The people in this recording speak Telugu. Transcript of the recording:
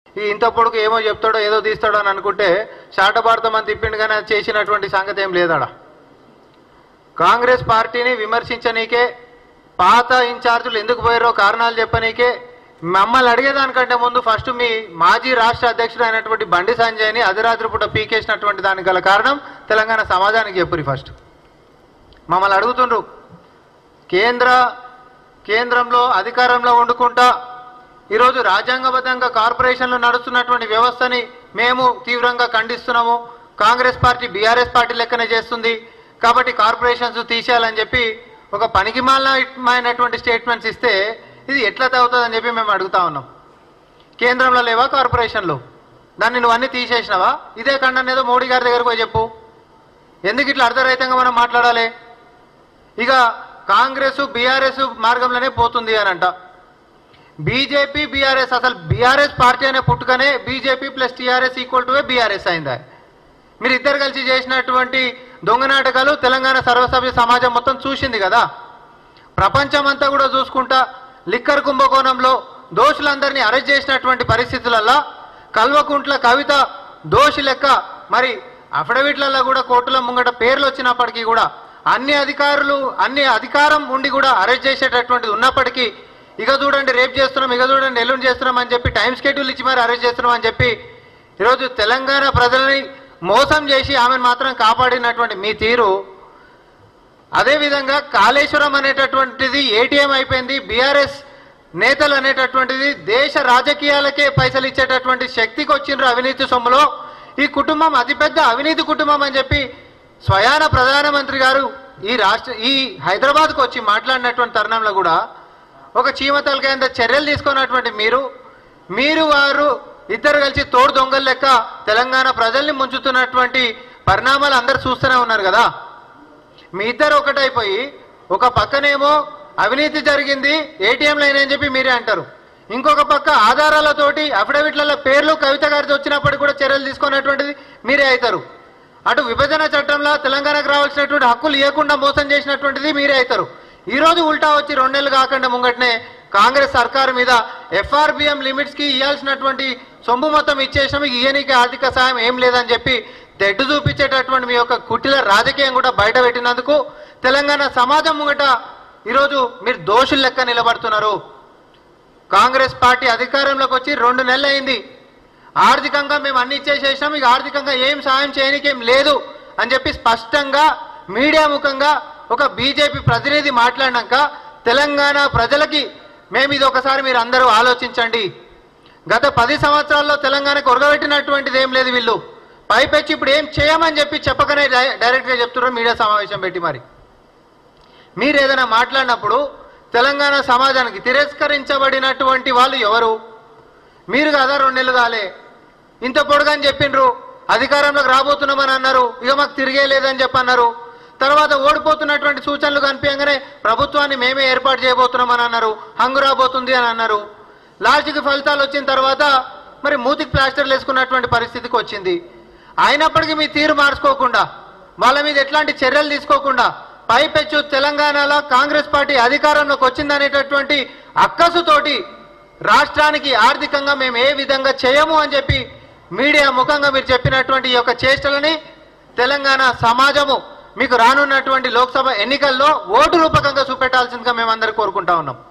ఈ ఇంత పొడుగు ఏమో చెప్తాడో ఏదో తీస్తాడో అని అనుకుంటే శాటభారతమని తిప్పిండు కానీ అది చేసినటువంటి సంగతి ఏం లేదాడ కాంగ్రెస్ పార్టీని విమర్శించనీకే పాత ఇన్ఛార్జీలు ఎందుకు పోయారో కారణాలు చెప్పనీకే మమ్మల్ని అడిగేదానికంటే ముందు ఫస్ట్ మీ మాజీ రాష్ట్ర అధ్యక్షుడు అయినటువంటి బండి సంజయ్ని అర్ధరాత్రి పూట పీకేసినటువంటి దానికి గల కారణం తెలంగాణ సమాజానికి చెప్పురి ఫస్ట్ మమ్మల్ని అడుగుతుండ్రు కేంద్ర కేంద్రంలో అధికారంలో వండుకుంటా ఈరోజు రాజ్యాంగబద్ధంగా కార్పొరేషన్లు నడుస్తున్నటువంటి వ్యవస్థని మేము తీవ్రంగా ఖండిస్తున్నాము కాంగ్రెస్ పార్టీ బీఆర్ఎస్ పార్టీ లెక్కనే చేస్తుంది కాబట్టి కార్పొరేషన్స్ తీసేయాలని చెప్పి ఒక పనికిమాలినటువంటి స్టేట్మెంట్స్ ఇస్తే ఇది ఎట్లా తగ్గుతుందని చెప్పి మేము అడుగుతా ఉన్నాం కేంద్రంలో లేవా కార్పొరేషన్లు దాన్ని నువ్వు అన్ని తీసేసినావా ఇదే ఖండన ఏదో మోడీ గారి దగ్గరకు పోయి చెప్పు ఎందుకు ఇట్లా అర్ధరహితంగా మనం మాట్లాడాలి ఇక కాంగ్రెస్ బీఆర్ఎస్ మార్గంలోనే పోతుంది అని అంట బీజేపీ బీఆర్ఎస్ అసలు బీఆర్ఎస్ పార్టీ అనే పుట్టుకనే BJP plus TRS equal to BRS అయిందా మీరు ఇద్దరు కలిసి చేసినటువంటి దొంగ నాటకాలు తెలంగాణ సర్వసభ్య సమాజం మొత్తం చూసింది కదా ప్రపంచం అంతా కూడా చూసుకుంటా లిక్కర్ కుంభకోణంలో దోషులందరినీ అరెస్ట్ చేసినటువంటి పరిస్థితులల్లో కల్వకుంట్ల కవిత దోషి లెక్క మరి అఫిడవిట్లలో కూడా కోర్టుల ముంగట పేర్లు వచ్చినప్పటికీ కూడా అన్ని అధికారులు అన్ని అధికారం ఉండి కూడా అరెస్ట్ చేసేటటువంటిది ఉన్నప్పటికీ ఇక చూడండి రేపు చేస్తున్నాం ఇక చూడండి ఎల్లుండి చేస్తున్నాం అని చెప్పి టైం స్కెడ్యూల్ ఇచ్చి మరి అరెస్ట్ చేస్తున్నాం అని చెప్పి ఈరోజు తెలంగాణ ప్రజలని మోసం చేసి ఆమెను మాత్రం కాపాడినటువంటి మీ తీరు అదేవిధంగా కాళేశ్వరం అనేటటువంటిది ఏటీఎం అయిపోయింది బీఆర్ఎస్ నేతలు అనేటటువంటిది దేశ రాజకీయాలకే పైసలు ఇచ్చేటటువంటి శక్తికి వచ్చిండ్రు అవినీతి సొమ్ములో ఈ కుటుంబం అతిపెద్ద అవినీతి కుటుంబం అని చెప్పి స్వయాన ప్రధానమంత్రి గారు ఈ రాష్ట్ర ఈ హైదరాబాద్కు వచ్చి మాట్లాడినటువంటి తరుణంలో కూడా ఒక చీమతలకైన చర్యలు తీసుకున్నటువంటి మీరు మీరు వారు ఇద్దరు కలిసి తోడు దొంగల లెక్క తెలంగాణ ప్రజల్ని ముంచుతున్నటువంటి పరిణామాలు అందరు చూస్తూనే ఉన్నారు కదా మీ ఇద్దరు ఒకటైపోయి ఒక పక్కనేమో అవినీతి జరిగింది ఏటీఎంలు అయినాయని చెప్పి మీరే అంటారు ఇంకొక పక్క ఆధారాలతోటి అఫిడవిట్లలో పేర్లు కవిత గారితో వచ్చినప్పటికీ కూడా చర్యలు తీసుకున్నటువంటిది మీరే అవుతారు అటు విభజన చట్టంలో తెలంగాణకు రావాల్సినటువంటి హక్కులు ఇవ్వకుండా మోసం చేసినటువంటిది మీరే అవుతారు ఈ రోజు ఉల్టా వచ్చి రెండు నెలలు కాకుండా ముంగటనే కాంగ్రెస్ సర్కారు మీద ఎఫ్ఆర్బిఎం లిమిట్స్ కి ఇవ్వాల్సినటువంటి సొమ్ము మొత్తం ఇచ్చేసినాం ఇక ఇయ్యనీకి ఆర్థిక సాయం ఏం లేదని చెప్పి తెడ్డు చూపించేటటువంటి మీ యొక్క కుటిల రాజకీయం కూడా బయట పెట్టినందుకు తెలంగాణ సమాజం ముంగట ఈరోజు మీరు దోషుల లెక్క నిలబడుతున్నారు కాంగ్రెస్ పార్టీ అధికారంలోకి వచ్చి రెండు నెలలు అయింది ఆర్థికంగా మేము అన్ని ఇచ్చేసేసినాం ఇక ఆర్థికంగా ఏం సాయం చేయడానికి ఏం లేదు అని చెప్పి స్పష్టంగా మీడియా ముఖంగా ఒక బీజేపీ ప్రతినిధి మాట్లాడినాక తెలంగాణ ప్రజలకి మేము ఇది ఒకసారి మీరు అందరూ ఆలోచించండి గత పది సంవత్సరాల్లో తెలంగాణకు ఉరగబెట్టినటువంటిది ఏం లేదు వీళ్ళు పైపెచ్చి ఇప్పుడు ఏం చేయమని చెప్పి చెప్పకనే డై- డైరెక్ట్గా చెప్తున్నారు మీడియా సమావేశం పెట్టి మరి మీరు ఏదైనా మాట్లాడినప్పుడు తెలంగాణ సమాజానికి తిరస్కరించబడినటువంటి వాళ్ళు ఎవరు మీరు కదా రెండు నెలలు కాలే ఇంత పొడుగని చెప్పిండ్రు అధికారంలోకి రాబోతున్నామని అన్నారు ఇక మాకు తిరిగే లేదని చెప్పి అన్నారు తర్వాత ఓడిపోతున్నటువంటి సూచనలు కనిపించగానే ప్రభుత్వాన్ని మేమే ఏర్పాటు చేయబోతున్నామని అన్నారు హంగు రాబోతుంది అని అన్నారు లాస్ట్కి ఫలితాలు వచ్చిన తర్వాత మరి మూతికి ప్లాస్టర్లు వేసుకున్నటువంటి పరిస్థితికి వచ్చింది అయినప్పటికీ మీ తీరు మార్చుకోకుండా వాళ్ళ మీద ఎట్లాంటి చర్యలు తీసుకోకుండా పైపెచ్చు తెలంగాణలో కాంగ్రెస్ పార్టీ అధికారంలోకి వచ్చిందనేటటువంటి అక్కసుతోటి రాష్ట్రానికి ఆర్థికంగా మేము ఏ విధంగా చేయము అని చెప్పి మీడియా ముఖంగా మీరు చెప్పినటువంటి ఈ యొక్క చేష్టలని తెలంగాణ సమాజము మీకు రానున్నటువంటి లోక్సభ ఎన్నికల్లో ఓటు రూపకంగా చూపెట్టాల్సిందిగా మేము అందరు కోరుకుంటా ఉన్నాం